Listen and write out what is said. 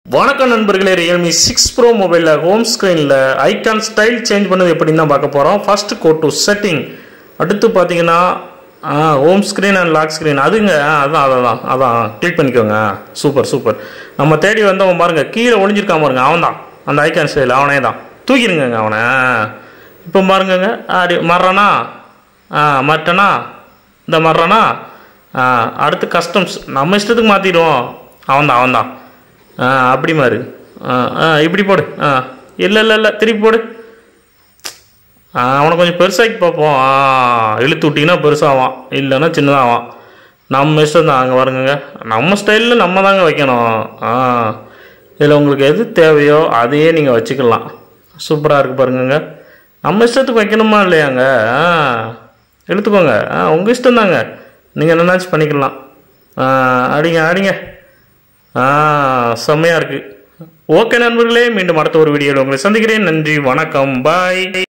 வணக்கம் நண்பர்களே Realme six pro மொபைலில் ஹோம் ஸ்க்ரீனில் ஐகான் ஸ்டைல் சேஞ்ச் பண்ணது எப்படின்னு தான் பார்க்க போகிறோம் ஃபர்ஸ்ட் கோ டு செட்டிங் அடுத்து பார்த்தீங்கன்னா home screen and lock screen அதுங்க ஆ, அதான் அதான் அதான் கிளிக் பண்ணிக்கோங்க சூப்பர் சூப்பர் நம்ம தேடி வந்தவன் பாருங்க கீழே ஒளிஞ்சிருக்கான் பாருங்க அவன் தான் அந்த ஐகான் ஸ்டைல் அவனே தான் தூக்கிடுங்க அவனை இப்போ பாருங்கங்க அப்படி மர்றானா ஆ மட்டனா இந்த மர்றானா ஆ அடுத்து கஸ்டம்ஸ் நம்ம இஷ்டத்துக்கு மாற்றிடுவோம் அவன்தான் அவன்தான் ஆ அப்படி மாறு ஆ ஆ இப்படி போடு ஆ இல்லை இல்லை இல்லை திருப்பி போடு ஆ அவனை கொஞ்சம் பெருசாக்கி பார்ப்போம் ஆ இழுத்து விட்டிங்கன்னா பெருசாவான் இல்லைன்னா சின்னதாவான் நம்ம இஷ்டம் தான் அங்கே வருங்க நம்ம ஸ்டைலில் நம்ம தாங்க வைக்கணும் ஆ இதில் உங்களுக்கு எது தேவையோ அதையே நீங்கள் வச்சுக்கலாம் சூப்பராக இருக்குது பாருங்கங்க நம்ம இஷ்டத்துக்கு வைக்கணுமா இல்லையாங்க ஆ எடுத்துக்கோங்க ஆ உங்கள் இஷ்டம் தாங்க நீங்கள் என்னன்னாச்சும் பண்ணிக்கலாம் ஆ அடிங்க அடிங்க ஆ செம்மையாக இருக்குது ஓகே நண்பர்களே மீண்டும் அடுத்த ஒரு வீடியோவில் உங்களை சந்திக்கிறேன் நன்றி வணக்கம் பாய்